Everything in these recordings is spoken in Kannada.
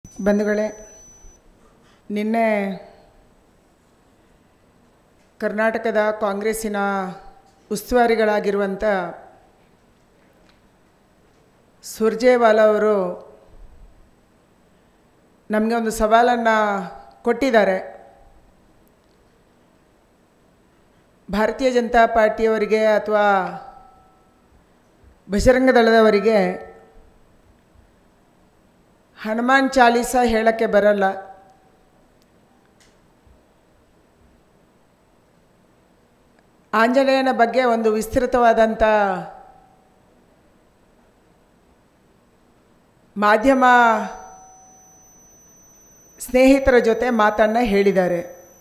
ಬಂಧುಗಳೇ ನಿನ್ನೆ ಕರ್ನಾಟಕದ ಕಾಂಗ್ರೆಸ್ಸಿನ ಉಸ್ತುವಾರಿಗಳಾಗಿರುವಂಥ ಸುರ್ಜೇವಾಲಾ ಅವರು ನಮಗೆ ಒಂದು ಸವಾಲನ್ನು ಕೊಟ್ಟಿದ್ದಾರೆ ಭಾರತೀಯ ಜನತಾ ಪಾರ್ಟಿಯವರಿಗೆ ಅಥವಾ ಬಜರಂಗ ದಳದವರಿಗೆ ಹನುಮಾನ್ ಚಾಲೀಸ ಹೇಳಕ್ಕೆ ಬರಲ್ಲ ಆಂಜನೇಯನ ಬಗ್ಗೆ ಒಂದು ವಿಸ್ತೃತವಾದಂಥ ಮಾಧ್ಯಮ ಸ್ನೇಹಿತರ ಜೊತೆ ಮಾತನ್ನು ಹೇಳಿದ್ದಾರೆ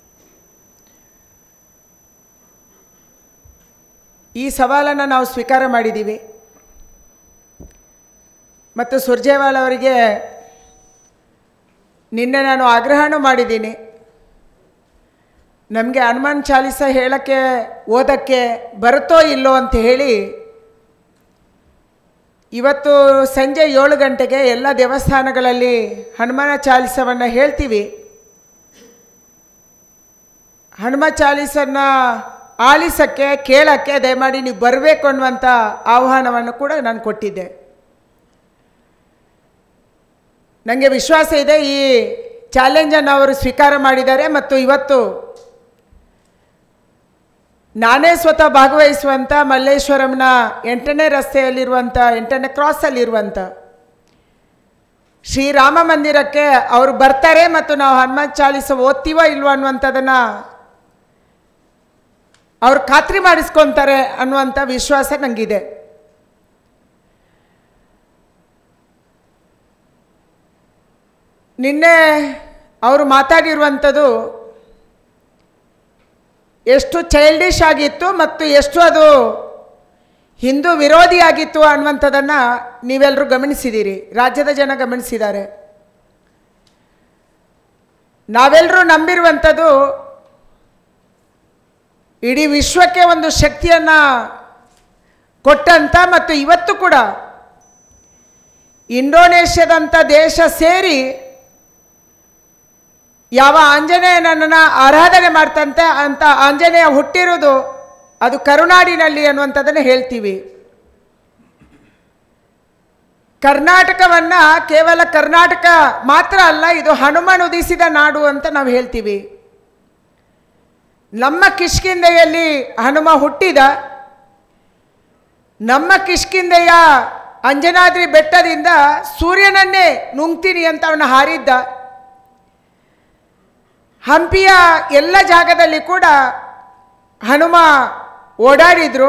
ಈ ಸವಾಲನ್ನು ನಾವು ಸ್ವೀಕಾರ ಮಾಡಿದ್ದೀವಿ ಮತ್ತು ಸುರ್ಜೇವಾಲ್ ಅವರಿಗೆ ನಿನ್ನೆ ನಾನು ಆಗ್ರಹನೂ ಮಾಡಿದ್ದೀನಿ ನಮಗೆ ಹನುಮಾನ್ ಚಾಲೀಸ ಹೇಳೋಕ್ಕೆ ಓದೋಕ್ಕೆ ಬರುತ್ತೋ ಇಲ್ಲೋ ಅಂತ ಹೇಳಿ ಇವತ್ತು ಸಂಜೆ ಏಳು ಗಂಟೆಗೆ ಎಲ್ಲ ದೇವಸ್ಥಾನಗಳಲ್ಲಿ ಹನುಮಾನ ಚಾಲೀಸವನ್ನು ಹೇಳ್ತೀವಿ ಹನುಮ ಚಾಲೀಸನ್ನ ಆಲಿಸೋಕ್ಕೆ ಕೇಳೋಕ್ಕೆ ದಯಮಾಡಿ ನೀವು ಬರಬೇಕು ಅನ್ನುವಂಥ ಆಹ್ವಾನವನ್ನು ಕೂಡ ನಾನು ಕೊಟ್ಟಿದ್ದೆ ನನಗೆ ವಿಶ್ವಾಸ ಇದೆ ಈ ಚಾಲೆಂಜನ್ನು ಅವರು ಸ್ವೀಕಾರ ಮಾಡಿದ್ದಾರೆ ಮತ್ತು ಇವತ್ತು ನಾನೇ ಸ್ವತಃ ಭಾಗವಹಿಸುವಂಥ ಮಲ್ಲೇಶ್ವರಂನ ಎಂಟನೇ ರಸ್ತೆಯಲ್ಲಿರುವಂಥ ಎಂಟನೇ ಕ್ರಾಸಲ್ಲಿರುವಂಥ ಶ್ರೀರಾಮ ಮಂದಿರಕ್ಕೆ ಅವರು ಬರ್ತಾರೆ ಮತ್ತು ನಾವು ಹನುಮಾನ್ ಚಾಲೀಸ ಓದ್ತೀವೋ ಇಲ್ವೋ ಅನ್ನುವಂಥದ್ದನ್ನು ಅವ್ರು ಖಾತ್ರಿ ಮಾಡಿಸ್ಕೊತಾರೆ ಅನ್ನುವಂಥ ವಿಶ್ವಾಸ ನನಗಿದೆ ನಿನ್ನೆ ಅವರು ಮಾತಾಡಿರುವಂಥದ್ದು ಎಷ್ಟು ಚೈಲ್ಡಿಶ್ ಆಗಿತ್ತು ಮತ್ತು ಎಷ್ಟು ಅದು ಹಿಂದೂ ವಿರೋಧಿಯಾಗಿತ್ತು ಅನ್ನುವಂಥದ್ದನ್ನು ನೀವೆಲ್ಲರೂ ಗಮನಿಸಿದ್ದೀರಿ ರಾಜ್ಯದ ಜನ ಗಮನಿಸಿದ್ದಾರೆ ನಾವೆಲ್ಲರೂ ನಂಬಿರುವಂಥದ್ದು ಇಡೀ ವಿಶ್ವಕ್ಕೆ ಒಂದು ಶಕ್ತಿಯನ್ನು ಕೊಟ್ಟಂಥ ಮತ್ತು ಇವತ್ತು ಕೂಡ ಇಂಡೋನೇಷ್ಯಾದಂಥ ದೇಶ ಸೇರಿ ಯಾವ ಆಂಜನೇಯನನ್ನು ಆರಾಧನೆ ಮಾಡ್ತಂತೆ ಅಂತ ಆಂಜನೇಯ ಹುಟ್ಟಿರೋದು ಅದು ಕರುನಾಡಿನಲ್ಲಿ ಅನ್ನುವಂಥದ್ದನ್ನು ಹೇಳ್ತೀವಿ ಕರ್ನಾಟಕವನ್ನು ಕೇವಲ ಕರ್ನಾಟಕ ಮಾತ್ರ ಅಲ್ಲ ಇದು ಹನುಮಾನ್ ಉದಿಸಿದ ನಾಡು ಅಂತ ನಾವು ಹೇಳ್ತೀವಿ ನಮ್ಮ ಕಿಷ್ಕಿಂದೆಯಲ್ಲಿ ಹನುಮ ಹುಟ್ಟಿದ ನಮ್ಮ ಕಿಷ್ಕಿಂದೆಯ ಅಂಜನಾದ್ರಿ ಬೆಟ್ಟದಿಂದ ಸೂರ್ಯನನ್ನೇ ನುಂಗ್ತೀನಿ ಅಂತ ಅವನು ಹಾರಿದ್ದ ಹಂಪಿಯ ಎಲ್ಲ ಜಾಗದಲ್ಲಿ ಕೂಡ ಹನುಮ ಓಡಾಡಿದ್ರು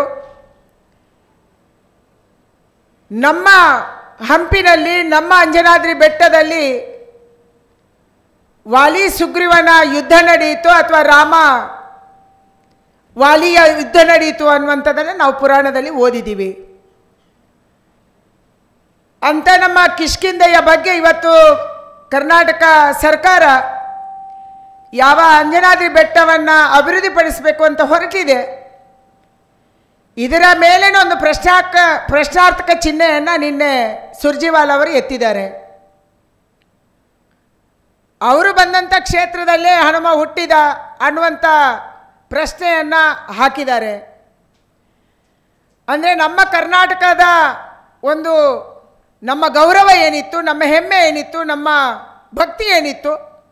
ನಮ್ಮ ಹಂಪಿನಲ್ಲಿ ನಮ್ಮ ಅಂಜನಾದ್ರಿ ಬೆಟ್ಟದಲ್ಲಿ ವಾಲಿ ಸುಗ್ರೀವನ ಯುದ್ಧ ನಡೆಯಿತು ಅಥವಾ ರಾಮ ವಾಲಿಯ ಯುದ್ಧ ನಡೆಯಿತು ಅನ್ನುವಂಥದ್ದನ್ನು ನಾವು ಪುರಾಣದಲ್ಲಿ ಓದಿದ್ದೀವಿ ಅಂತ ನಮ್ಮ ಕಿಷ್ಕಿಂದೆಯ ಬಗ್ಗೆ ಇವತ್ತು ಕರ್ನಾಟಕ ಸರ್ಕಾರ ಯಾವ ಅಂಜನಾದ್ರಿ ಬೆಟ್ಟವನ್ನು ಅಭಿವೃದ್ಧಿಪಡಿಸಬೇಕು ಅಂತ ಹೊರಟಿದೆ ಇದರ ಮೇಲೇನೋ ಒಂದು ಪ್ರಶ್ನಾರ್ಕ ಪ್ರಶ್ನಾರ್ಥಕ ಚಿಹ್ನೆಯನ್ನು ನಿನ್ನೆ ಸುರ್ಜಿವಾಲ್ ಅವರು ಎತ್ತಿದ್ದಾರೆ ಅವರು ಬಂದಂಥ ಕ್ಷೇತ್ರದಲ್ಲೇ ಹನುಮ ಹುಟ್ಟಿದ ಅನ್ನುವಂಥ ಪ್ರಶ್ನೆಯನ್ನು ಹಾಕಿದ್ದಾರೆ ಅಂದರೆ ನಮ್ಮ ಕರ್ನಾಟಕದ ಒಂದು ನಮ್ಮ ಗೌರವ ಏನಿತ್ತು ನಮ್ಮ ಹೆಮ್ಮೆ ಏನಿತ್ತು ನಮ್ಮ ಭಕ್ತಿ ಏನಿತ್ತು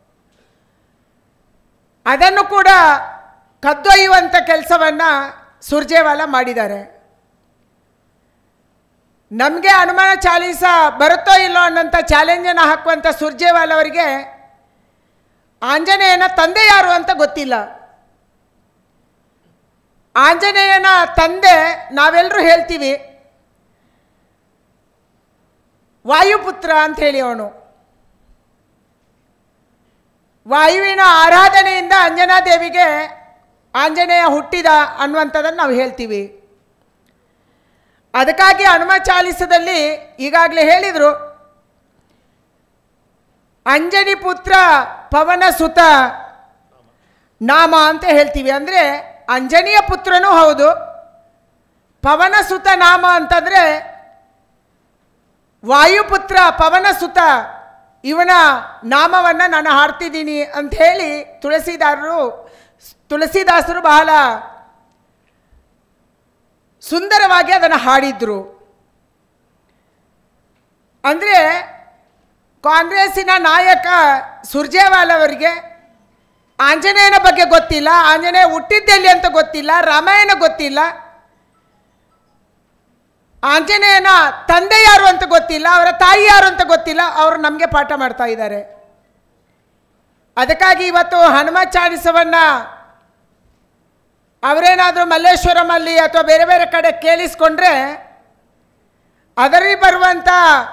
ಅದನ್ನು ಕೂಡ ಕದ್ದೊಯ್ಯುವಂಥ ಕೆಲಸವನ್ನು ಸುರ್ಜೇವಾಲ ಮಾಡಿದ್ದಾರೆ ನಮಗೆ ಹನುಮಾನ ಚಾಲೀಸ ಬರುತ್ತೋ ಇಲ್ಲೋ ಅನ್ನೋಂಥ ಚಾಲೆಂಜನ್ನು ಹಾಕುವಂಥ ಸುರ್ಜೇವಾಲ್ ಅವರಿಗೆ ಆಂಜನೇಯನ ತಂದೆ ಯಾರು ಅಂತ ಗೊತ್ತಿಲ್ಲ ಆಂಜನೇಯನ ತಂದೆ ನಾವೆಲ್ಲರೂ ಹೇಳ್ತೀವಿ ವಾಯುಪುತ್ರ ಅಂತ ಹೇಳಿ ಅವನು ವಾಯುವಿನ ಆರಾಧನೆಯಿಂದ ಅಂಜನಾದೇವಿಗೆ ಆಂಜನೇಯ ಹುಟ್ಟಿದ ಅನ್ನುವಂಥದ್ದನ್ನು ನಾವು ಹೇಳ್ತೀವಿ ಅದಕ್ಕಾಗಿ ಹನುಮ ಚಾಲಿಸದಲ್ಲಿ ಈಗಾಗಲೇ ಹೇಳಿದರು ಅಂಜನಿ ಪುತ್ರ ಪವನ ಸುತ ನಾಮ ಅಂತ ಹೇಳ್ತೀವಿ ಅಂದರೆ ಅಂಜನಿಯ ಪುತ್ರನೂ ಹೌದು ಪವನ ಸುತ ನಾಮ ಅಂತಂದರೆ ವಾಯುಪುತ್ರ ಪವನ ಸುತ ಇವನ ನಾಮವನ್ನು ನಾನು ಹಾಡ್ತಿದ್ದೀನಿ ಅಂತ ಹೇಳಿ ತುಳಸಿದಾರರು ತುಳಸಿದಾಸರು ಬಹಳ ಸುಂದರವಾಗಿ ಅದನ್ನು ಹಾಡಿದ್ರು ಅಂದರೆ ಕಾಂಗ್ರೆಸ್ಸಿನ ನಾಯಕ ಸುರ್ಜೇವಾಲ್ ಅವರಿಗೆ ಆಂಜನೇಯನ ಬಗ್ಗೆ ಗೊತ್ತಿಲ್ಲ ಆಂಜನೇಯ ಹುಟ್ಟಿದ್ದೆಲ್ಲಿ ಅಂತ ಗೊತ್ತಿಲ್ಲ ರಾಮಾಯಣ ಗೊತ್ತಿಲ್ಲ ಆಂಜನೇಯನ ತಂದೆ ಯಾರು ಅಂತ ಗೊತ್ತಿಲ್ಲ ಅವರ ತಾಯಿ ಯಾರು ಅಂತ ಗೊತ್ತಿಲ್ಲ ಅವರು ನಮಗೆ ಪಾಠ ಮಾಡ್ತಾ ಇದ್ದಾರೆ ಅದಕ್ಕಾಗಿ ಇವತ್ತು ಹನುಮ ಚಾಲಿಸವನ್ನು ಅವರೇನಾದರೂ ಮಲ್ಲೇಶ್ವರಮಲ್ಲಿ ಅಥವಾ ಬೇರೆ ಬೇರೆ ಕಡೆ ಕೇಳಿಸ್ಕೊಂಡ್ರೆ ಅದರಲ್ಲಿ ಬರುವಂಥ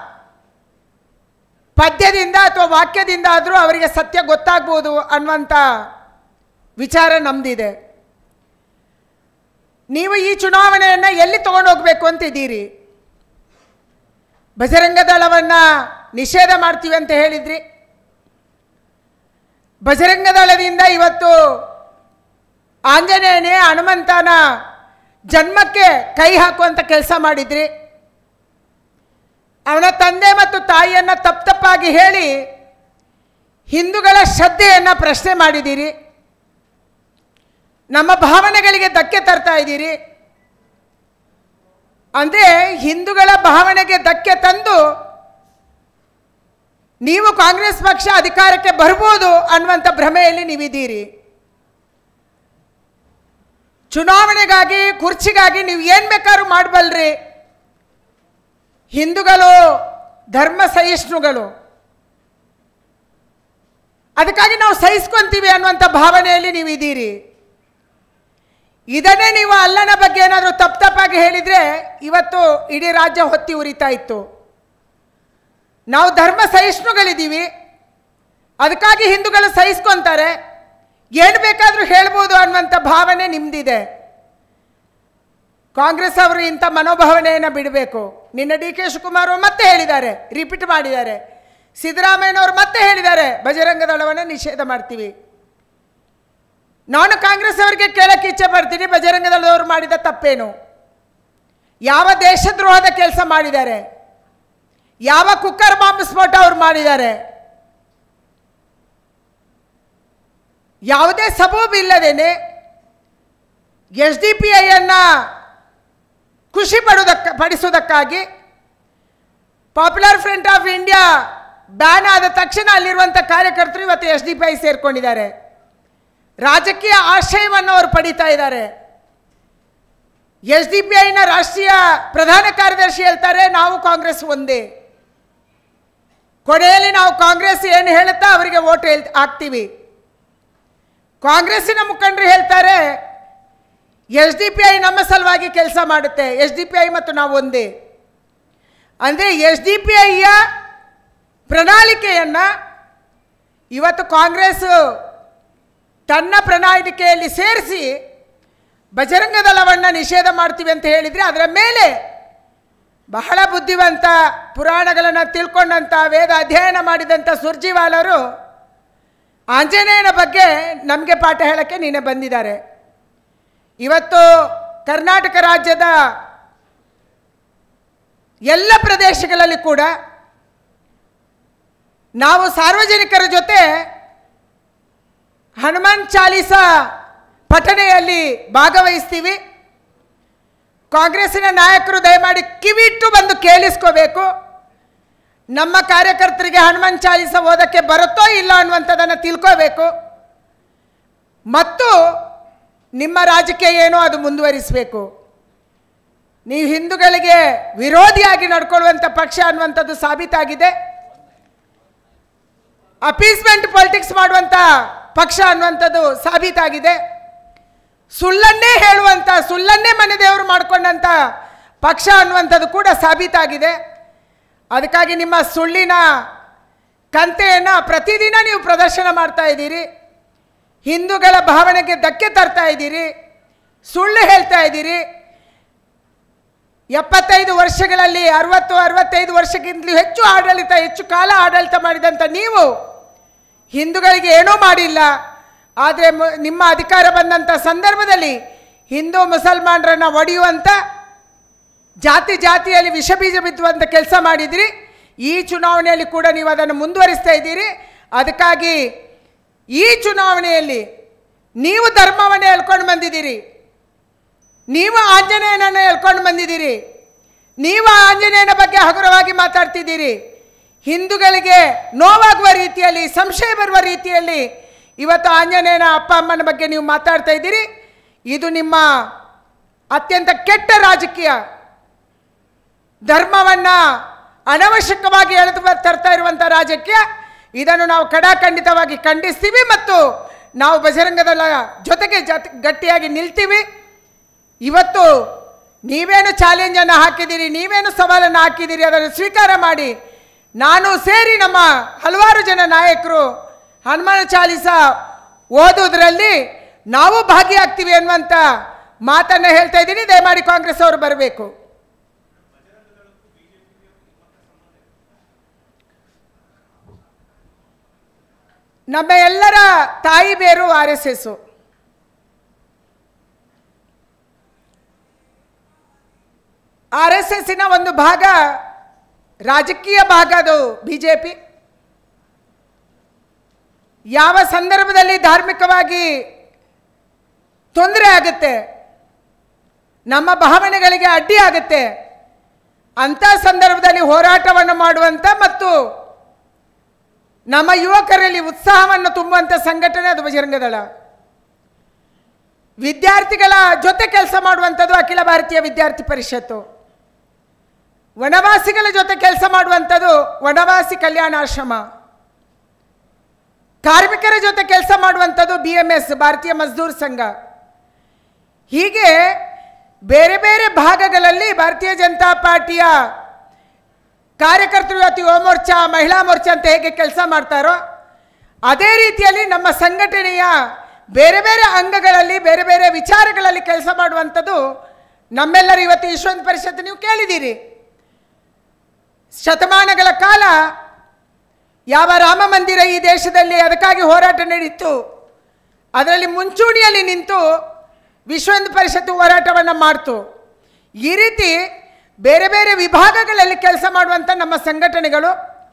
ಪದ್ಯದಿಂದ ಅಥವಾ ವಾಕ್ಯದಿಂದ ಆದರೂ ಅವರಿಗೆ ಸತ್ಯ ಗೊತ್ತಾಗ್ಬೋದು ಅನ್ನುವಂಥ ವಿಚಾರ ನಮ್ಮದಿದೆ ನೀವು ಈ ಚುನಾವಣೆಯನ್ನು ಎಲ್ಲಿ ತಗೊಂಡು ಹೋಗಬೇಕು ಅಂತಿದ್ದೀರಿ ಬಜರಂಗ ದಳವನ್ನು ನಿಷೇಧ ಮಾಡ್ತೀವಿ ಅಂತ ಹೇಳಿದ್ರಿ ಬಜರಂಗ ದಳದಿಂದ ಇವತ್ತು ಆಂಜನೇಯನೇ ಹನುಮಂತನ ಜನ್ಮಕ್ಕೆ ಕೈ ಹಾಕುವಂಥ ಕೆಲಸ ಮಾಡಿದ್ರಿ ಅವನ ತಂದೆ ಮತ್ತು ತಾಯಿಯನ್ನು ತಪ್ಪು ತಪ್ಪಾಗಿ ಹೇಳಿ ಹಿಂದೂಗಳ ಶ್ರದ್ಧೆಯನ್ನು ಪ್ರಶ್ನೆ ಮಾಡಿದ್ದೀರಿ ನಮ್ಮ ಭಾವನೆಗಳಿಗೆ ಧಕ್ಕೆ ತರ್ತಾ ಇದ್ದೀರಿ ಅಂದರೆ ಹಿಂದೂಗಳ ಭಾವನೆಗೆ ಧಕ್ಕೆ ತಂದು ನೀವು ಕಾಂಗ್ರೆಸ್ ಪಕ್ಷ ಅಧಿಕಾರಕ್ಕೆ ಬರ್ಬೋದು ಅನ್ನುವಂಥ ಭ್ರಮೆಯಲ್ಲಿ ನೀವಿದ್ದೀರಿ ಚುನಾವಣೆಗಾಗಿ ಕುರ್ಚಿಗಾಗಿ ನೀವು ಏನು ಬೇಕಾದ್ರೂ ಮಾಡಬಲ್ರಿ ಹಿಂದೂಗಳು ಧರ್ಮ ಸಹಿಷ್ಣುಗಳು ಅದಕ್ಕಾಗಿ ನಾವು ಸಹಿಸ್ಕೊಂತೀವಿ ಅನ್ನುವಂಥ ಭಾವನೆಯಲ್ಲಿ ನೀವು ಇದ್ದೀರಿ ಇದನ್ನೇ ನೀವು ಅಲ್ಲನ ಬಗ್ಗೆ ಏನಾದರೂ ತಪ್ಪು ತಪ್ಪಾಗಿ ಹೇಳಿದರೆ ಇವತ್ತು ಇಡೀ ರಾಜ್ಯ ಹೊತ್ತಿ ಉರಿತಾ ಇತ್ತು ನಾವು ಧರ್ಮ ಸಹಿಷ್ಣುಗಳಿದ್ದೀವಿ ಅದಕ್ಕಾಗಿ ಹಿಂದೂಗಳು ಸಹಿಸ್ಕೊಂತಾರೆ ಏನು ಬೇಕಾದರೂ ಹೇಳ್ಬೋದು ಅನ್ನುವಂಥ ಭಾವನೆ ನಿಮ್ಮದಿದೆ ಕಾಂಗ್ರೆಸ್ ಅವರು ಇಂಥ ಮನೋಭಾವನೆಯನ್ನು ಬಿಡಬೇಕು ನಿನ್ನ ಡಿ ಕೆ ಶಿವಕುಮಾರ್ ಅವರು ಮತ್ತೆ ಹೇಳಿದ್ದಾರೆ ರಿಪೀಟ್ ಮಾಡಿದ್ದಾರೆ ಸಿದ್ದರಾಮಯ್ಯನವರು ಮತ್ತೆ ಹೇಳಿದ್ದಾರೆ ಬಜರಂಗ ದಳವನ್ನು ನಿಷೇಧ ಮಾಡ್ತೀವಿ ನಾನು ಕಾಂಗ್ರೆಸ್ ಅವರಿಗೆ ಕೇಳಕ್ಕೆ ಇಚ್ಛೆ ಪಡ್ತೀನಿ ಬಜರಂಗ ದಳದವರು ಮಾಡಿದ ತಪ್ಪೇನು ಯಾವ ದೇಶದ್ರೋಹದ ಕೆಲಸ ಮಾಡಿದ್ದಾರೆ ಯಾವ ಕುಕ್ಕರ್ ಬಾಂಬ್ ಸ್ಫೋಟ ಅವ್ರು ಮಾಡಿದ್ದಾರೆ ಯಾವುದೇ ಸಬೂಬಿಲ್ಲದೇನೆ ಎಸ್ ಡಿ ಪಿ ಐಯನ್ನು ಖುಷಿ ಪಡುವುದಕ್ಕ ಪಡಿಸುವುದಕ್ಕಾಗಿ Popular Front of India ban ಆದ ತಕ್ಷಣ ಅಲ್ಲಿರುವಂಥ ಕಾರ್ಯಕರ್ತರು ಇವತ್ತು ಎಸ್ ಡಿ ಪಿ ಐ ಸೇರ್ಕೊಂಡಿದ್ದಾರೆ ರಾಜಕೀಯ ಆಶ್ರಯವನ್ನು ಅವರು ಪಡಿತಾ ಇದ್ದಾರೆ ಎಸ್ ಡಿ ಪಿ ಐನ ರಾಷ್ಟ್ರೀಯ ಪ್ರಧಾನ ಕಾರ್ಯದರ್ಶಿ ಹೇಳ್ತಾರೆ ನಾವು ಕಾಂಗ್ರೆಸ್ ಒಂದೇ ಕೊನೆಯಲ್ಲಿ ನಾವು ಕಾಂಗ್ರೆಸ್ ಏನು ಹೇಳುತ್ತಾ ಅವರಿಗೆ ಓಟ್ ಹೇಳ್ ಹಾಕ್ತೀವಿ ಕಾಂಗ್ರೆಸ್ಸಿನ ಮುಖಂಡರು ಹೇಳ್ತಾರೆ ಎಸ್ ಡಿ ಪಿ ಐ ನಮ್ಮ ಸಲುವಾಗಿ ಕೆಲಸ ಮಾಡುತ್ತೆ ಎಸ್ ಡಿ ಪಿ ಐ ಮತ್ತು ನಾವು ಒಂದೇ ಅಂದರೆ ಎಸ್ ಡಿ ಪಿ ಐಯ ಪ್ರಣಾಳಿಕೆಯನ್ನು ಇವತ್ತು ಕಾಂಗ್ರೆಸ್ ತನ್ನ ಪ್ರಣಾಳಿಕೆಯಲ್ಲಿ ಸೇರಿಸಿ ಬಜರಂಗ ದಳವನ್ನು ನಿಷೇಧ ಮಾಡ್ತೀವಿ ಅಂತ ಹೇಳಿದರೆ ಅದರ ಮೇಲೆ ಬಹಳ ಬುದ್ಧಿವಂತ ಪುರಾಣಗಳನ್ನು ತಿಳ್ಕೊಂಡಂಥ ವೇದ ಅಧ್ಯಯನ ಮಾಡಿದಂಥ ಸುರ್ಜಿವಾಲರು ಆಂಜನೇಯನ ಬಗ್ಗೆ ನಮಗೆ ಪಾಠ ಹೇಳೋಕ್ಕೆ ನೀನೆ ಬಂದಿದ್ದಾರೆ ಇವತ್ತು ಕರ್ನಾಟಕ ರಾಜ್ಯದ ಎಲ್ಲ ಪ್ರದೇಶಗಳಲ್ಲಿ ಕೂಡ ನಾವು ಸಾರ್ವಜನಿಕರ ಜೊತೆ ಹನುಮಾನ್ ಚಾಲೀಸ ಪಠಣೆಯಲ್ಲಿ ಭಾಗವಹಿಸ್ತೀವಿ ಕಾಂಗ್ರೆಸ್ಸಿನ ನಾಯಕರು ದಯಮಾಡಿ ಕಿವಿಟ್ಟು ಬಂದು ಕೇಳಿಸ್ಕೋಬೇಕು ನಮ್ಮ ಕಾರ್ಯಕರ್ತರಿಗೆ ಹನುಮಾನ್ ಚಾಲೀಸ ಓದಕ್ಕೆ ಬರುತ್ತೋ ಇಲ್ಲ ಅನ್ನುವಂಥದ್ದನ್ನು ತಿಳ್ಕೋಬೇಕು ಮತ್ತು ನಿಮ್ಮ ರಾಜಕೀಯ ಏನೋ ಅದು ಮುಂದುವರಿಸಬೇಕು ನೀವು ಹಿಂದೂಗಳಿಗೆ ವಿರೋಧಿಯಾಗಿ ನಡ್ಕೊಳ್ಳುವಂಥ ಪಕ್ಷ ಅನ್ನುವಂಥದ್ದು ಸಾಬೀತಾಗಿದೆ ಅಪೀಸ್ಮೆಂಟ್ ಪಾಲಿಟಿಕ್ಸ್ ಮಾಡುವಂಥ ಪಕ್ಷ ಅನ್ನುವಂಥದ್ದು ಸಾಬೀತಾಗಿದೆ ಸುಳ್ಳನ್ನೇ ಹೇಳುವಂಥ ಸುಳ್ಳನ್ನೇ ಮನೆ ದೇವರು ಮಾಡಿಕೊಂಡಂಥ ಪಕ್ಷ ಅನ್ನುವಂಥದ್ದು ಕೂಡ ಸಾಬೀತಾಗಿದೆ ಅದಕ್ಕಾಗಿ ನಿಮ್ಮ ಸುಳ್ಳಿನ ಕಂತೆಯನ್ನು ಪ್ರತಿದಿನ ನೀವು ಪ್ರದರ್ಶನ ಮಾಡ್ತಾ ಇದ್ದೀರಿ ಹಿಂದೂಗಳ ಭಾವನೆಗೆ ಧಕ್ಕೆ ತರ್ತಾ ಇದ್ದೀರಿ ಸುಳ್ಳು ಹೇಳ್ತಾ ಇದ್ದೀರಿ ಎಪ್ಪತ್ತೈದು ವರ್ಷಗಳಲ್ಲಿ ಅರವತ್ತು ಅರವತ್ತೈದು ವರ್ಷಕ್ಕಿಂತಲೂ ಹೆಚ್ಚು ಆಡಳಿತ ಹೆಚ್ಚು ಕಾಲ ಆಡಳಿತ ಮಾಡಿದಂಥ ನೀವು ಹಿಂದೂಗಳಿಗೆ ಏನೂ ಮಾಡಿಲ್ಲ ಆದರೆ ಮ- ನಿಮ್ಮ ಅಧಿಕಾರ ಬಂದಂಥ ಸಂದರ್ಭದಲ್ಲಿ ಹಿಂದೂ ಮುಸಲ್ಮಾನರನ್ನು ಒಡೆಯುವಂಥ ಜಾತಿ ಜಾತಿಯಲ್ಲಿ ವಿಷಬೀಜ ಬಿತ್ತುವಂಥ ಕೆಲಸ ಮಾಡಿದ್ರಿ ಈ ಚುನಾವಣೆಯಲ್ಲಿ ಕೂಡ ನೀವು ಅದನ್ನು ಮುಂದುವರಿಸ್ತಾ ಇದ್ದೀರಿ ಅದಕ್ಕಾಗಿ ಈ ಚುನಾವಣೆಯಲ್ಲಿ ನೀವು ಧರ್ಮವನ್ನೇ ಹೇಳ್ಕೊಂಡು ಬಂದಿದ್ದೀರಿ ನೀವು ಆಂಜನೇಯನನ್ನು ಹೇಳ್ಕೊಂಡು ಬಂದಿದ್ದೀರಿ ನೀವು ಆಂಜನೇಯನ ಬಗ್ಗೆ ಹಗುರವಾಗಿ ಮಾತಾಡ್ತಿದ್ದೀರಿ ಹಿಂದೂಗಳಿಗೆ ನೋವಾಗುವ ರೀತಿಯಲ್ಲಿ ಸಂಶಯ ಬರುವ ರೀತಿಯಲ್ಲಿ ಇವತ್ತು ಆಂಜನೇಯನ ಅಪ್ಪ ಅಮ್ಮನ ಬಗ್ಗೆ ನೀವು ಮಾತಾಡ್ತಾ ಇದ್ದೀರಿ ಇದು ನಿಮ್ಮ ಅತ್ಯಂತ ಕೆಟ್ಟ ರಾಜಕೀಯ ಧರ್ಮವನ್ನು ಅನವಶ್ಯಕವಾಗಿ ಎಳೆದು ಬ- ತರ್ತಾ ಇರುವಂಥ ರಾಜ್ಯಕ್ಕೆ ಇದನ್ನು ನಾವು ಕಡಾಖಂಡಿತವಾಗಿ ಖಂಡಿಸ್ತೀವಿ ಮತ್ತು ನಾವು ಬಜರಂಗದಳ ಜೊತೆಗೆ ಜೊತೆ ಗಟ್ಟಿಯಾಗಿ ನಿಲ್ತೀವಿ ಇವತ್ತು ನೀವೇನು ಚಾಲೆಂಜನ್ನು ಹಾಕಿದ್ದೀರಿ ನೀವೇನು ಸವಾಲನ್ನು ಹಾಕಿದ್ದೀರಿ ಅದನ್ನು ಸ್ವೀಕಾರ ಮಾಡಿ ನಾನು ಸೇರಿ ನಮ್ಮ ಹಲವಾರು ಜನ ನಾಯಕರು ಹನುಮಾನ ಚಾಲಿಸ ಓದುವುದರಲ್ಲಿ ನಾವು ಭಾಗಿಯಾಗ್ತೀವಿ ಅನ್ನುವಂಥ ಮಾತನ್ನು ಹೇಳ್ತಾ ಇದ್ದೀನಿ ದಯಮಾಡಿ ಕಾಂಗ್ರೆಸ್ ಅವರು ಬರಬೇಕು ನಮ್ಮ ಎಲ್ಲರ ತಾಯಿ ಬೇರು R S S R S ಎಸ್ಸಿನ ಒಂದು ಭಾಗ ರಾಜಕೀಯ ಭಾಗ ಅದು ಬಿ ಜೆ ಪಿ ಯಾವ ಸಂದರ್ಭದಲ್ಲಿ ಧಾರ್ಮಿಕವಾಗಿ ತೊಂದರೆ ಆಗುತ್ತೆ ನಮ್ಮ ಭಾವನೆಗಳಿಗೆ ಅಡ್ಡಿ ಆಗುತ್ತೆ ಅಂಥ ಸಂದರ್ಭದಲ್ಲಿ ಹೋರಾಟವನ್ನು ಮಾಡುವಂಥ ಮತ್ತು ನಮ್ಮ ಯುವಕರಲ್ಲಿ ಉತ್ಸಾಹವನ್ನು ತುಂಬುವಂಥ ಸಂಘಟನೆ ಅದು ಬಜರಂಗದಳ ವಿದ್ಯಾರ್ಥಿಗಳ ಜೊತೆ ಕೆಲಸ ಮಾಡುವಂಥದ್ದು ಅಖಿಲ ಭಾರತೀಯ ವಿದ್ಯಾರ್ಥಿ ಪರಿಷತ್ತು ವನವಾಸಿಗಳ ಜೊತೆ ಕೆಲಸ ಮಾಡುವಂಥದ್ದು ವನವಾಸಿ ಕಲ್ಯಾಣಾಶ್ರಮ ಕಾರ್ಮಿಕರ ಜೊತೆ ಕೆಲಸ ಮಾಡುವಂಥದ್ದು ಬಿ ಎಂ ಎಸ್ ಭಾರತೀಯ ಮಜ್ದೂರ್ ಸಂಘ ಹೀಗೆ ಬೇರೆ ಬೇರೆ ಭಾಗಗಳಲ್ಲಿ ಭಾರತೀಯ ಜನತಾ ಪಾರ್ಟಿಯ ಕಾರ್ಯಕರ್ತರು ಇವತ್ತು ಯುವ ಮೋರ್ಚಾ ಮಹಿಳಾ ಮೋರ್ಚಾ ಅಂತ ಹೇಗೆ ಕೆಲಸ ಮಾಡ್ತಾರೋ ಅದೇ ರೀತಿಯಲ್ಲಿ ನಮ್ಮ ಸಂಘಟನೆಯ ಬೇರೆ ಬೇರೆ ಅಂಗಗಳಲ್ಲಿ ಬೇರೆ ಬೇರೆ ವಿಚಾರಗಳಲ್ಲಿ ಕೆಲಸ ಮಾಡುವಂಥದ್ದು ನಮ್ಮೆಲ್ಲರೂ ಇವತ್ತು ಯಶವಂತ ಪರಿಷತ್ ನೀವು ಕೇಳಿದ್ದೀರಿ ಶತಮಾನಗಳ ಕಾಲ ಯಾವ ರಾಮ ಮಂದಿರ ಈ ದೇಶದಲ್ಲಿ ಅದಕ್ಕಾಗಿ ಹೋರಾಟ ನಡೀತು ಅದರಲ್ಲಿ ಮುಂಚೂಣಿಯಲ್ಲಿ ನಿಂತು ವಿಶ್ವ ಹಿಂದೂ ಪರಿಷತ್ತು ಹೋರಾಟವನ್ನು ಮಾಡ್ತು ಈ ರೀತಿ ಬೇರೆ ಬೇರೆ ವಿಭಾಗಗಳಲ್ಲಿ ಕೆಲಸ ಮಾಡುವಂಥ ನಮ್ಮ ಸಂಘಟನೆಗಳು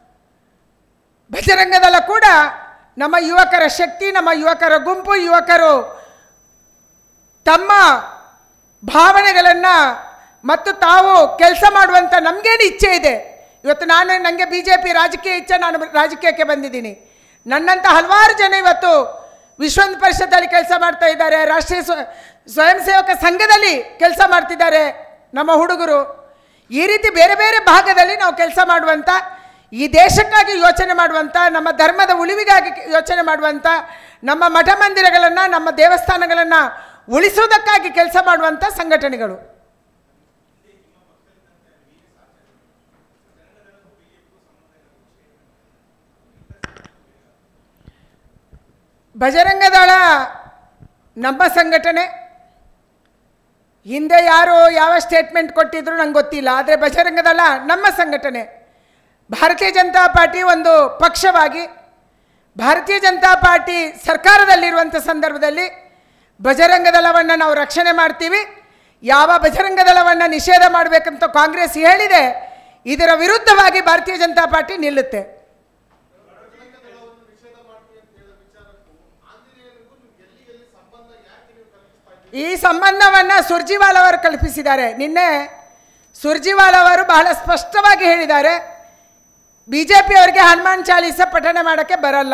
ಬಜರಂಗದಳ ಕೂಡ ನಮ್ಮ ಯುವಕರ ಶಕ್ತಿ ನಮ್ಮ ಯುವಕರ ಗುಂಪು ಯುವಕರು ತಮ್ಮ ಭಾವನೆಗಳನ್ನು ಮತ್ತು ತಾವು ಕೆಲಸ ಮಾಡುವಂಥ ನಮಗೇನು ಇಚ್ಛೆ ಇದೆ ಇವತ್ತು ನಾನು ನನಗೆ ಬಿ ಜೆ ಪಿ ರಾಜಕೀಯ ಇಚ್ಛೆ ನಾನು ರಾಜಕೀಯಕ್ಕೆ ಬಂದಿದ್ದೀನಿ ನನ್ನಂಥ ಹಲವಾರು ಜನ ಇವತ್ತು ವಿಶ್ವ ಹಿಂದೂ ಪರಿಷತ್ತಲ್ಲಿ ಕೆಲಸ ಮಾಡ್ತಾ ಇದ್ದಾರೆ ರಾಷ್ಟ್ರೀಯ ಸ್ವ ಸ್ವಯಂ ಸೇವಕ ಸಂಘದಲ್ಲಿ ಕೆಲಸ ಮಾಡ್ತಿದ್ದಾರೆ ನಮ್ಮ ಹುಡುಗರು ಈ ರೀತಿ ಬೇರೆ ಬೇರೆ ಭಾಗದಲ್ಲಿ ನಾವು ಕೆಲಸ ಮಾಡುವಂಥ ಈ ದೇಶಕ್ಕಾಗಿ ಯೋಚನೆ ಮಾಡುವಂಥ ನಮ್ಮ ಧರ್ಮದ ಉಳಿವಿಗಾಗಿ ಯೋಚನೆ ಮಾಡುವಂಥ ನಮ್ಮ ಮಠ ಮಂದಿರಗಳನ್ನು ನಮ್ಮ ದೇವಸ್ಥಾನಗಳನ್ನು ಉಳಿಸುವುದಕ್ಕಾಗಿ ಕೆಲಸ ಮಾಡುವಂಥ ಸಂಘಟನೆಗಳು ಬಜರಂಗದಳ ನಮ್ಮ ಸಂಘಟನೆ ಹಿಂದೆ ಯಾರು ಯಾವ ಸ್ಟೇಟ್ಮೆಂಟ್ ಕೊಟ್ಟಿದ್ರು ನಂಗೆ ಗೊತ್ತಿಲ್ಲ ಆದರೆ ಬಜರಂಗದಳ ನಮ್ಮ ಸಂಘಟನೆ ಭಾರತೀಯ ಜನತಾ ಪಾರ್ಟಿ ಒಂದು ಪಕ್ಷವಾಗಿ ಭಾರತೀಯ ಜನತಾ ಪಾರ್ಟಿ ಸರ್ಕಾರದಲ್ಲಿರುವಂಥ ಸಂದರ್ಭದಲ್ಲಿ ಬಜರಂಗದಳವನ್ನು ನಾವು ರಕ್ಷಣೆ ಮಾಡ್ತೀವಿ ಯಾವ ಬಜರಂಗದಳವನ್ನು ನಿಷೇಧ ಮಾಡಬೇಕಂತ ಕಾಂಗ್ರೆಸ್ ಹೇಳಿದೆ ಇದರ ವಿರುದ್ಧವಾಗಿ ಭಾರತೀಯ ಜನತಾ ಪಾರ್ಟಿ ನಿಲ್ಲುತ್ತೆ ಈ ಸಂಬಂಧವನ್ನು ಸುರ್ಜಿವಾಲ್ ಅವರು ಕಲ್ಪಿಸಿದ್ದಾರೆ ನಿನ್ನೆ ಸುರ್ಜಿವಾಲ್ ಅವರು ಬಹಳ ಸ್ಪಷ್ಟವಾಗಿ ಹೇಳಿದ್ದಾರೆ ಬಿ ಜೆ ಪಿಯವರಿಗೆ ಹನುಮಾನ್ ಚಾಲೀಸ ಪಠಣ ಮಾಡೋಕ್ಕೆ ಬರಲ್ಲ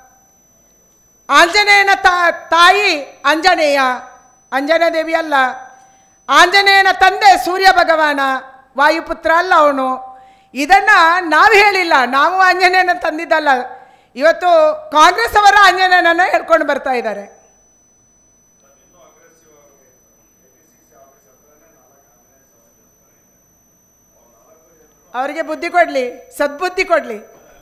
ಆಂಜನೇಯನ ತಾ ತಾಯಿ ಆಂಜನೇಯ ಅಂಜನ ದೇವಿ ಅಲ್ಲ ಆಂಜನೇಯನ ತಂದೆ ಸೂರ್ಯ ಭಗವಾನ ವಾಯುಪುತ್ರ ಅಲ್ಲ ಅವನು ಇದನ್ನು ನಾವು ಹೇಳಿಲ್ಲ ನಾವು ಆಂಜನೇಯನ ತಂದಿದ್ದಲ್ಲ ಇವತ್ತು ಕಾಂಗ್ರೆಸ್ ಅವರ ಆಂಜನೇಯನನ್ನು ಹೇಳ್ಕೊಂಡು ಬರ್ತಾ ಇದ್ದಾರೆ ಅವರಿಗೆ ಬುದ್ಧಿ ಕೊಡಲಿ ಸದ್ಬುದ್ಧಿ ಕೊಡಲಿ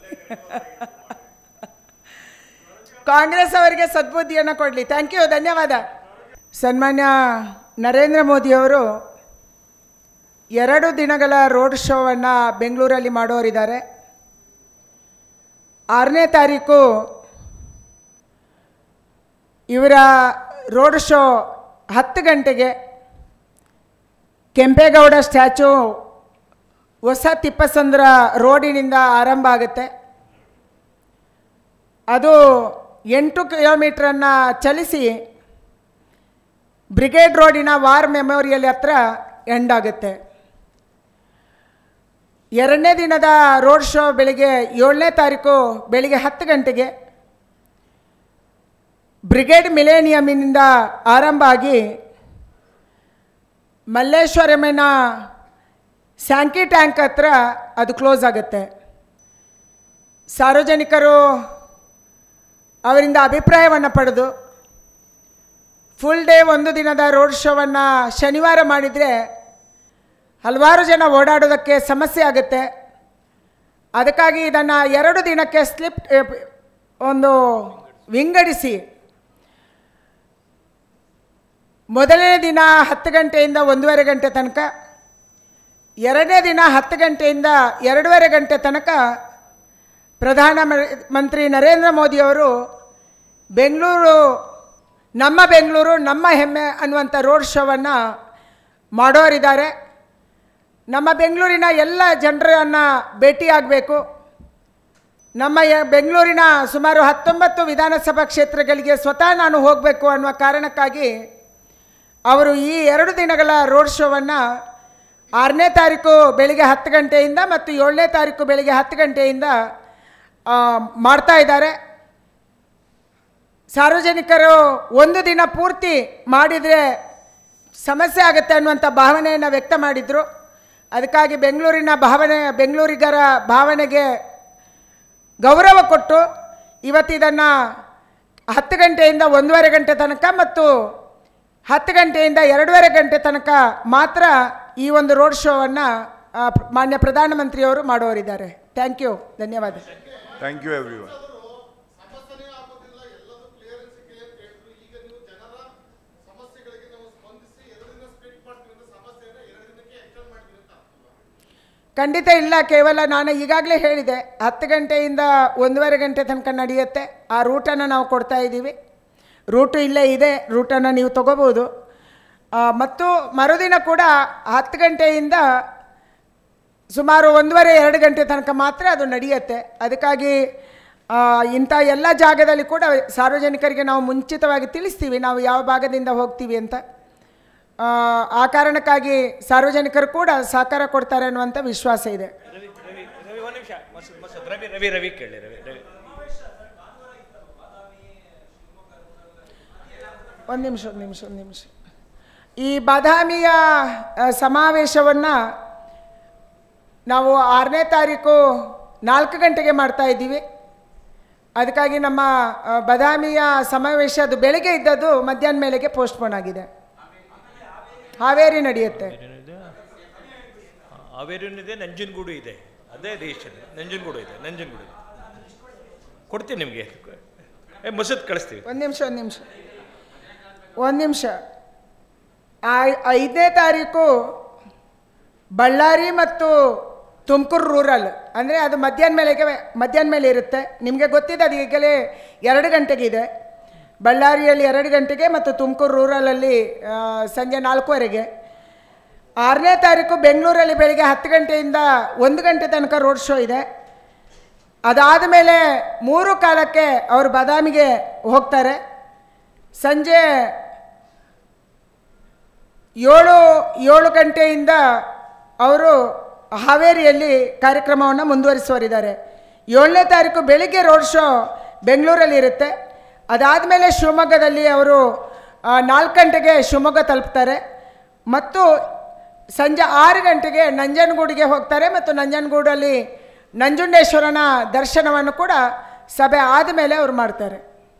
ಕಾಂಗ್ರೆಸ್ ಅವರಿಗೆ ಸದ್ಬುದ್ಧಿಯನ್ನು ಕೊಡಲಿ ಥ್ಯಾಂಕ್ ಯು ಧನ್ಯವಾದ ಸನ್ಮಾನ್ಯ ನರೇಂದ್ರ ಮೋದಿಯವರು ಎರಡು ದಿನಗಳ ರೋಡ್ ಶೋವನ್ನು ಬೆಂಗಳೂರಲ್ಲಿ ಮಾಡೋರಿದ್ದಾರೆ ಆರನೇ ತಾರೀಕು ಇವರ ರೋಡ್ ಶೋ ಹತ್ತು ಗಂಟೆಗೆ ಕೆಂಪೇಗೌಡ ಸ್ಟ್ಯಾಚು ಹೊಸ ತಿಪ್ಪಸಂದ್ರ ರೋಡಿನಿಂದ ಆರಂಭ ಆಗುತ್ತೆ ಅದು ಎಂಟು ಕಿಲೋಮೀಟ್ರನ್ನು ಚಲಿಸಿ ಬ್ರಿಗೇಡ್ ರೋಡಿನ ವಾರ್ ಮೆಮೋರಿಯಲ್ ಹತ್ರ ಎಂಡ್ ಆಗುತ್ತೆ ಎರಡನೇ ದಿನದ ರೋಡ್ ಶೋ ಬೆಳಿಗ್ಗೆ ಏಳನೇ ತಾರೀಕು ಬೆಳಿಗ್ಗೆ ಹತ್ತು ಗಂಟೆಗೆ ಬ್ರಿಗೇಡ್ ಮಿಲೇನಿಯಮಿನಿಂದ ಆರಂಭ ಆಗಿ ಮಲ್ಲೇಶ್ವರಮಿನ ಸ್ಯಾಂಕಿ ಟ್ಯಾಂಕ್ ಹತ್ರ ಅದು ಕ್ಲೋಸ್ ಆಗುತ್ತೆ ಸಾರ್ವಜನಿಕರು ಅವರಿಂದ ಅಭಿಪ್ರಾಯವನ್ನು ಪಡೆದು ಫುಲ್ ಡೇ ಒಂದು ದಿನದ ರೋಡ್ ಶೋವನ್ನು ಶನಿವಾರ ಮಾಡಿದರೆ ಹಲವಾರು ಜನ ಓಡಾಡೋದಕ್ಕೆ ಸಮಸ್ಯೆ ಆಗುತ್ತೆ ಅದಕ್ಕಾಗಿ ಇದನ್ನು ಎರಡು ದಿನಕ್ಕೆ ಸ್ಲಿಪ್ ಒಂದು ವಿಂಗಡಿಸಿ ಮೊದಲನೇ ದಿನ ಹತ್ತು ಗಂಟೆಯಿಂದ ಒಂದೂವರೆ ಗಂಟೆ ತನಕ ಎರಡನೇ ದಿನ ಹತ್ತು ಗಂಟೆಯಿಂದ ಎರಡೂವರೆ ಗಂಟೆ ತನಕ ಪ್ರಧಾನ ಮ- ಮಂತ್ರಿ ನರೇಂದ್ರ ಮೋದಿಯವರು ಬೆಂಗಳೂರು ನಮ್ಮ ಬೆಂಗಳೂರು ನಮ್ಮ ಹೆಮ್ಮೆ ಅನ್ನುವಂಥ ರೋಡ್ ಶೋವನ್ನು ಮಾಡೋರಿದ್ದಾರೆ ನಮ್ಮ ಬೆಂಗಳೂರಿನ ಎಲ್ಲ ಜನರನ್ನು ಭೇಟಿಯಾಗಬೇಕು ನಮ್ಮ ಯ- ಬೆಂಗಳೂರಿನ ಸುಮಾರು ಹತ್ತೊಂಬತ್ತು ವಿಧಾನಸಭಾ ಕ್ಷೇತ್ರಗಳಿಗೆ ಸ್ವತಃ ನಾನು ಹೋಗಬೇಕು ಅನ್ನುವ ಕಾರಣಕ್ಕಾಗಿ ಅವರು ಈ ಎರಡು ದಿನಗಳ ರೋಡ್ ಶೋವನ್ನು ಆರನೇ ತಾರೀಕು ಬೆಳಿಗ್ಗೆ ಹತ್ತು ಗಂಟೆಯಿಂದ ಮತ್ತು ಏಳನೇ ತಾರೀಕು ಬೆಳಿಗ್ಗೆ ಹತ್ತು ಗಂಟೆಯಿಂದ ಆ, ಮಾಡ್ತಾ ಇದ್ದಾರೆ ಸಾರ್ವಜನಿಕರು ಒಂದು ದಿನ ಪೂರ್ತಿ ಮಾಡಿದರೆ ಸಮಸ್ಯೆ ಆಗುತ್ತೆ ಅನ್ನುವಂಥ ಭಾವನೆಯನ್ನು ವ್ಯಕ್ತ ಮಾಡಿದರು ಅದಕ್ಕಾಗಿ ಬೆಂಗಳೂರಿನ ಭಾವನೆ ಬೆಂಗಳೂರಿಗರ ಭಾವನೆಗೆ ಗೌರವ ಕೊಟ್ಟು ಇವತ್ತಿದನ್ನು ಹತ್ತು ಗಂಟೆಯಿಂದ ಒಂದೂವರೆ ಗಂಟೆ ತನಕ ಮತ್ತು ಹತ್ತು ಗಂಟೆಯಿಂದ ಎರಡೂವರೆ ಗಂಟೆ ತನಕ ಮಾತ್ರ ಈ ಒಂದು ರೋಡ್ ಶೋವನ್ನು ಮಾನ್ಯ ಪ್ರಧಾನಮಂತ್ರಿಯವರು ಮಾಡೋರಿದ್ದಾರೆ ಥ್ಯಾಂಕ್ ಯು ಧನ್ಯವಾದ ಥ್ಯಾಂಕ್ ಯು ಎವ್ರಿ ಒನ್ ಸಮಸ್ಯೆನೇ ಆಗೋದಿಲ್ಲ ಎಲ್ಲದೂ ಕ್ಲಿಯರೆನ್ಸ್ ಕ್ಲಿಯರ್ ಕೇಳಿದ್ರು ಈಗ ನೀವು ಜನರ ಸಮಸ್ಯೆಗಳಿಗೆ ನಾವು ಸ್ಪಂದಿಸಿ ಎರಡು ದಿನ ಸ್ಪ್ಲಿಟ್ ಮಾಡ್ತೀವಿ ಅಂತ ಸಮಸ್ಯೆನ ಎರಡು ದಿನಕ್ಕೆ ಎಕ್ಸ್ಟೆಂಡ್ ಮಾಡ್ತೀವಿ ಅಂತ ಅರ್ಥವಾ? ಖಂಡಿತ ಇಲ್ಲ ಕೇವಲ ನಾನು ಈಗಾಗಲೇ ಹೇಳಿದೆ ಹತ್ತು ಗಂಟೆಯಿಂದ ಒಂದೂವರೆ ಗಂಟೆ ತನಕ ನಡೆಯುತ್ತೆ ಆ ರೂಟನ್ನು ನಾವು ಕೊಡ್ತಾ ಇದ್ದೀವಿ ರೂಟು ಇಲ್ಲೇ ಇದೆ ರೂಟನ್ನು ನೀವು ತಗೋಬೋದು ಆ, ಮತ್ತು ಮರುದಿನ ಕೂಡ ಹತ್ತು ಗಂಟೆಯಿಂದ ಸುಮಾರು ಒಂದೂವರೆ ಎರಡು ಗಂಟೆ ತನಕ ಮಾತ್ರ ಅದು ನಡೆಯುತ್ತೆ ಅದಕ್ಕಾಗಿ ಆ, ಇಂಥ ಎಲ್ಲ ಜಾಗದಲ್ಲಿ ಕೂಡ ಸಾರ್ವಜನಿಕರಿಗೆ ನಾವು ಮುಂಚಿತವಾಗಿ ತಿಳಿಸ್ತೀವಿ ನಾವು ಯಾವ ಭಾಗದಿಂದ ಹೋಗ್ತೀವಿ ಅಂತ ಆ, ಆ ಕಾರಣಕ್ಕಾಗಿ ಸಾರ್ವಜನಿಕರು ಕೂಡ ಸಹಕಾರ ಕೊಡ್ತಾರೆ ಅನ್ನುವಂಥ ವಿಶ್ವಾಸ ಇದೆ ರವಿ ರವಿ ರವಿ ಒಂದು ನಿಮಿಷ ಮಸೂದ್ ಮಸೂದ್ ರವಿ ರವಿ ರವಿ ಕೇಳಿ ರವಿ ರವಿ ಒಂದು ನಿಮಿಷ ಒಂದು ನಿಮಿಷ ಒಂದು ನಿಮಿಷ ಈ ಬಾದಾಮಿಯ ಸಮಾವೇಶವನ್ನು ನಾವು ಆರನೇ ತಾರೀಕು ನಾಲ್ಕು ಗಂಟೆಗೆ ಮಾಡ್ತಾ ಇದ್ದೀವಿ ಅದಕ್ಕಾಗಿ ನಮ್ಮ ಆ, ಬಾದಾಮಿಯ ಸಮಾವೇಶ ಅದು ಬೆಳಗ್ಗೆ ಇದ್ದದ್ದು ಮಧ್ಯಾಹ್ನ ಮೇಲೆಗೆ ಪೋಸ್ಟ್ಪೋನ್ ಆಗಿದೆ ಹಾವೇರಿ ನಡೆಯುತ್ತೆ ಹಾವೇರಿನೂ ಇದೆ ನಂಜನಗೂಡು ಇದೆ ಅದೇ ದೇಶ ನಂಜನಗೂಡು ಇದೆ ನಂಜನಗೂಡು ಇದೆ ಕೊಡ್ತೀವಿ ನಿಮಗೆ ಏ ಮಸೂದ್ ಕಳಿಸ್ತೀವಿ ಒಂದು ನಿಮಿಷ ಒಂದು ನಿಮಿಷ ಒಂದು ನಿಮಿಷ ಐ- ಐದನೇ ತಾರೀಕು ಬಳ್ಳಾರಿ ಮತ್ತು ತುಮಕೂರು ರೂರಲ್ ಅಂದರೆ ಅದು ಮಧ್ಯಾಹ್ನ ಮೇಲೆಗೆ ಮಧ್ಯಾಹ್ನ ಮೇಲೆ ಇರುತ್ತೆ ನಿಮಗೆ ಗೊತ್ತಿದೆ ಅದು ಈಗಲೇ ಎರಡು ಗಂಟೆಗಿದೆ ಬಳ್ಳಾರಿಯಲ್ಲಿ ಎರಡು ಗಂಟೆಗೆ ಮತ್ತು ತುಮಕೂರು ರೂರಲಲ್ಲಿ ಆ, ಸಂಜೆ ನಾಲ್ಕೂವರೆಗೆ ಆರನೇ ತಾರೀಕು ಬೆಂಗಳೂರಲ್ಲಿ ಬೆಳಿಗ್ಗೆ ಹತ್ತು ಗಂಟೆಯಿಂದ ಒಂದು ಗಂಟೆ ತನಕ ರೋಡ್ ಶೋ ಇದೆ ಅದಾದ ಮೇಲೆ ಮೂರು ಕಾಲಕ್ಕೆ ಅವರು ಬಾದಾಮಿಗೆ ಹೋಗ್ತಾರೆ ಸಂಜೆ ಏಳು ಏಳು ಗಂಟೆಯಿಂದ ಅವರು ಹಾವೇರಿಯಲ್ಲಿ ಕಾರ್ಯಕ್ರಮವನ್ನು ಮುಂದುವರಿಸುವರಿದ್ದಾರೆ ಏಳನೇ ತಾರೀಕು ಬೆಳಿಗ್ಗೆ ರೋಡ್ ಶೋ ಬೆಂಗಳೂರಲ್ಲಿ ಇರುತ್ತೆ ಅದಾದಮೇಲೆ ಶಿವಮೊಗ್ಗದಲ್ಲಿ ಅವರು ಆ, ನಾಲ್ಕು ಗಂಟೆಗೆ ಶಿವಮೊಗ್ಗ ತಲುಪ್ತಾರೆ ಮತ್ತು ಸಂಜೆ ಆರು ಗಂಟೆಗೆ ನಂಜನಗೂಡಿಗೆ ಹೋಗ್ತಾರೆ ಮತ್ತು ನಂಜನಗೂಡಲ್ಲಿ ನಂಜುಂಡೇಶ್ವರನ ದರ್ಶನವನ್ನು ಕೂಡ ಸಭೆ ಆದಮೇಲೆ ಅವರು ಮಾಡ್ತಾರೆ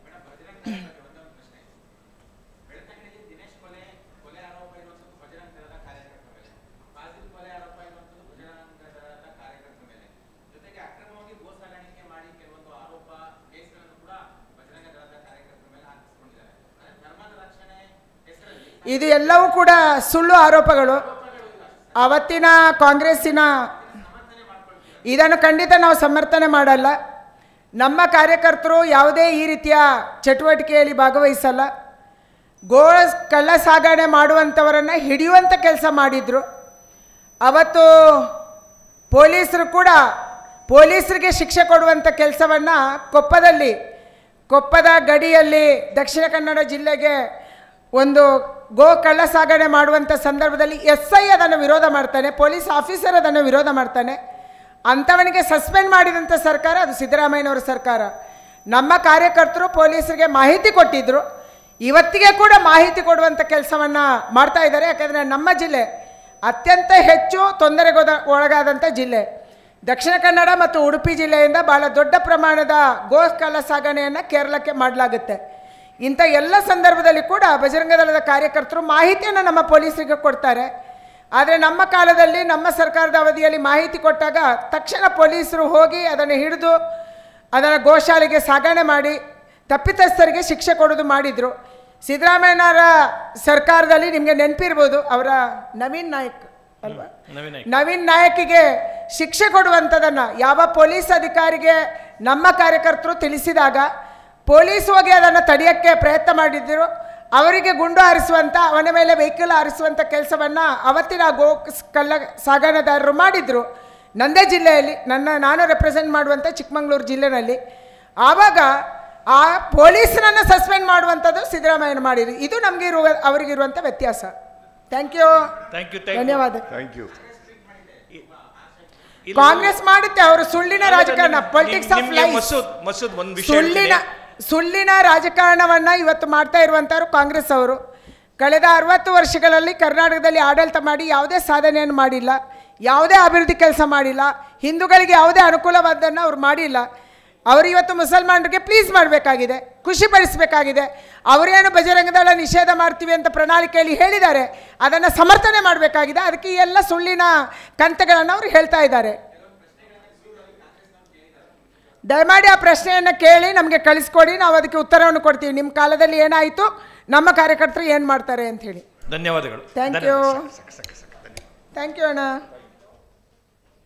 ಇದು ಎಲ್ಲವೂ ಕೂಡ ಸುಳ್ಳು ಆರೋಪಗಳು ಅವತ್ತಿನ ಕಾಂಗ್ರೆಸ್ಸಿನ ಇದನ್ನು ಖಂಡಿತ ನಾವು ಸಮರ್ಥನೆ ಮಾಡಲ್ಲ ನಮ್ಮ ಕಾರ್ಯಕರ್ತರು ಯಾವುದೇ ಈ ರೀತಿಯ ಚಟುವಟಿಕೆಯಲ್ಲಿ ಭಾಗವಹಿಸಲ್ಲ ಗೋ ಕಳ್ಳ ಸಾಗಣೆ ಮಾಡುವಂಥವರನ್ನು ಹಿಡಿಯುವಂಥ ಕೆಲಸ ಮಾಡಿದರು ಅವತ್ತು ಪೊಲೀಸರು ಕೂಡ ಪೊಲೀಸರಿಗೆ ಶಿಕ್ಷೆ ಕೊಡುವಂಥ ಕೆಲಸವನ್ನು ಕೊಪ್ಪದಲ್ಲಿ ಕೊಪ್ಪದ ಗಡಿಯಲ್ಲಿ ದಕ್ಷಿಣ ಕನ್ನಡ ಜಿಲ್ಲೆಗೆ ಒಂದು ಗೋ ಕಳ್ಳ ಸಾಗಣೆ ಮಾಡುವಂಥ ಸಂದರ್ಭದಲ್ಲಿ ಎಸ್ ಐ ಅದನ್ನು ವಿರೋಧ ಮಾಡ್ತಾನೆ ಪೊಲೀಸ್ ಆಫೀಸರ್ ಅದನ್ನು ವಿರೋಧ ಮಾಡ್ತಾನೆ ಅಂಥವನಿಗೆ ಸಸ್ಪೆಂಡ್ ಮಾಡಿದಂಥ ಸರ್ಕಾರ ಅದು ಸಿದ್ದರಾಮಯ್ಯನವರ ಸರ್ಕಾರ ನಮ್ಮ ಕಾರ್ಯಕರ್ತರು ಪೊಲೀಸರಿಗೆ ಮಾಹಿತಿ ಕೊಟ್ಟಿದ್ದರು ಇವತ್ತಿಗೆ ಕೂಡ ಮಾಹಿತಿ ಕೊಡುವಂಥ ಕೆಲಸವನ್ನು ಮಾಡ್ತಾ ಇದ್ದಾರೆ ಯಾಕಂದರೆ ನಮ್ಮ ಜಿಲ್ಲೆ ಅತ್ಯಂತ ಹೆಚ್ಚು ತೊಂದರೆಗೊದ ಒಳಗಾದಂಥ ಜಿಲ್ಲೆ ದಕ್ಷಿಣ ಕನ್ನಡ ಮತ್ತು ಉಡುಪಿ ಜಿಲ್ಲೆಯಿಂದ ಭಾಳ ದೊಡ್ಡ ಪ್ರಮಾಣದ ಗೋ ಕಳ್ಳ ಸಾಗಣೆಯನ್ನು ಕೇರಳಕ್ಕೆ ಮಾಡಲಾಗುತ್ತೆ ಇಂಥ ಎಲ್ಲ ಸಂದರ್ಭದಲ್ಲಿ ಕೂಡ ಬಜರಂಗ ದಳದ ಕಾರ್ಯಕರ್ತರು ಮಾಹಿತಿಯನ್ನು ನಮ್ಮ ಪೊಲೀಸರಿಗೆ ಕೊಡ್ತಾರೆ ಆದರೆ ನಮ್ಮ ಕಾಲದಲ್ಲಿ ನಮ್ಮ ಸರ್ಕಾರದ ಅವಧಿಯಲ್ಲಿ ಮಾಹಿತಿ ಕೊಟ್ಟಾಗ ತಕ್ಷಣ ಪೊಲೀಸರು ಹೋಗಿ ಅದನ್ನು ಹಿಡಿದು ಅದನ್ನು ಗೋಶಾಲೆಗೆ ಸಾಗಣೆ ಮಾಡಿ ತಪ್ಪಿತಸ್ಥರಿಗೆ ಶಿಕ್ಷೆ ಕೊಡೋದು ಮಾಡಿದರು ಸಿದ್ದರಾಮಯ್ಯನವರ ಸರ್ಕಾರದಲ್ಲಿ ನಿಮಗೆ ನೆನಪಿರ್ಬೋದು ಅವರ ನವೀನ್ ನಾಯಕ್ ಅಲ್ವಾ ನವೀನ್ ನಾಯ್ಕ್. ನವೀನ್ ನಾಯಕಿಗೆ ಶಿಕ್ಷೆ ಕೊಡುವಂಥದ್ದನ್ನು ಯಾವ ಪೊಲೀಸ್ ಅಧಿಕಾರಿಗೆ ನಮ್ಮ ಕಾರ್ಯಕರ್ತರು ತಿಳಿಸಿದಾಗ ಪೊಲೀಸ್ ಹೋಗಿ ಅದನ್ನು ತಡೆಯೋಕ್ಕೆ ಪ್ರಯತ್ನ ಮಾಡಿದ್ದರು ಅವರಿಗೆ ಗುಂಡು ಹಾರಿಸುವಂಥ ಅವನ ಮೇಲೆ ವೆಹಿಕಲ್ ಹಾರಿಸುವಂಥ ಕೆಲಸವನ್ನು ಅವತ್ತಿನ ಗೋ ಕಳ್ಳ ಸಾಗಣೆದಾರರು ಮಾಡಿದರು ನಂದೇ ಜಿಲ್ಲೆಯಲ್ಲಿ ನನ್ನ ನಾನು ರೆಪ್ರೆಸೆಂಟ್ ಮಾಡುವಂಥ ಚಿಕ್ಕಮಗಳೂರು ಜಿಲ್ಲೆನಲ್ಲಿ ಆವಾಗ ಆ ಪೊಲೀಸರನ್ನು ಸಸ್ಪೆಂಡ್ ಮಾಡುವಂಥದ್ದು ಸಿದ್ದರಾಮಯ್ಯನ ಮಾಡಿದ್ರು ಇದು ನಮಗೆ ಇರುವ ಅವರಿಗಿರುವಂಥ ವ್ಯತ್ಯಾಸ thank you thank you thank you ಧನ್ಯವಾದ Thank you. ಇಲ್ಲಿ- ಕಾಂಗ್ರೆಸ್ ಮಾಡುತ್ತೆ ಅವರು ಸುಳ್ಳಿನ ರಾಜಕಾರಣ ನಿಮ್- ಪೊಲಿಟಿಕ್ಸ್ ಆಫ್ ನಿಮ್ಗೆ ಲೈಫ್ ಮಸೂದ್ ಮಸೂದ್ ಒಂದು ವಿಷಯ ಸುಳ್ಳಿನ ಹೇಳ್ತೀನಿ. ಸುಳ್ಳಿನ ರಾಜಕಾರಣವನ್ನ ಇವತ್ತು ಮಾಡ್ತಾ ಇರುವಂತವರು ಕಾಂಗ್ರೆಸ್ ಅವರು ಕಳೆದ ಅರವತ್ತು ವರ್ಷಗಳಲ್ಲಿ ಕರ್ನಾಟಕದಲ್ಲಿ ಆಡಳಿತ ಮಾಡಿ ಯಾವುದೇ ಸಾಧನೆಯನ್ನು ಮಾಡಿಲ್ಲ ಯಾವುದೇ ಅಭಿವೃದ್ಧಿ ಕೆಲಸ ಮಾಡಿಲ್ಲ ಹಿಂದೂಗಳಿಗೆ ಯಾವುದೇ ಅನುಕೂಲವಾದ್ದನ್ನು ಅವ್ರು ಮಾಡಿಲ್ಲ ಅವರು ಇವತ್ತು ಮುಸಲ್ಮಾನರಿಗೆ ಪ್ಲೀಸ್ ಮಾಡಬೇಕಾಗಿದೆ ಖುಷಿ ಪಡಿಸಬೇಕಾಗಿದೆ ಅವರೇನು ಬಜರಂಗದಳ ನಿಷೇಧ ಮಾಡ್ತೀವಿ ಅಂತ ಪ್ರಣಾಳಿಕೆಯಲ್ಲಿ ಹೇಳಿದ್ದಾರೆ ಅದನ್ನು ಸಮರ್ಥನೆ ಮಾಡಬೇಕಾಗಿದೆ ಅದಕ್ಕೆ ಈ ಎಲ್ಲ ಸುಳ್ಳಿನ ಕಂತೆಗಳನ್ನು ಅವರು ಹೇಳ್ತಾ ಇದ್ದಾರೆ ದಯಮಾಡಿ ಆ ಪ್ರಶ್ನೆಯನ್ನು ಕೇಳಿ ನಮಗೆ ಕಳಿಸ್ಕೊಡಿ ನಾವು ಅದಕ್ಕೆ ಉತ್ತರವನ್ನು ಕೊಡ್ತೀವಿ ನಿಮ್ಮ ಕಾಲದಲ್ಲಿ ಏನಾಯಿತು ನಮ್ಮ ಕಾರ್ಯಕರ್ತರು ಏನು ಮಾಡ್ತಾರೆ ಅಂತ ಹೇಳಿ ಧನ್ಯವಾದಗಳು Thank ಧನ್ಯವಾದ. you. ಸಾಕು, ಸಾಕು, ಸಾಕು, ಸಾಕು. ಧನ್ಯವಾದ. ಥ್ಯಾಂಕ್ ಯು ಅಣ್ಣ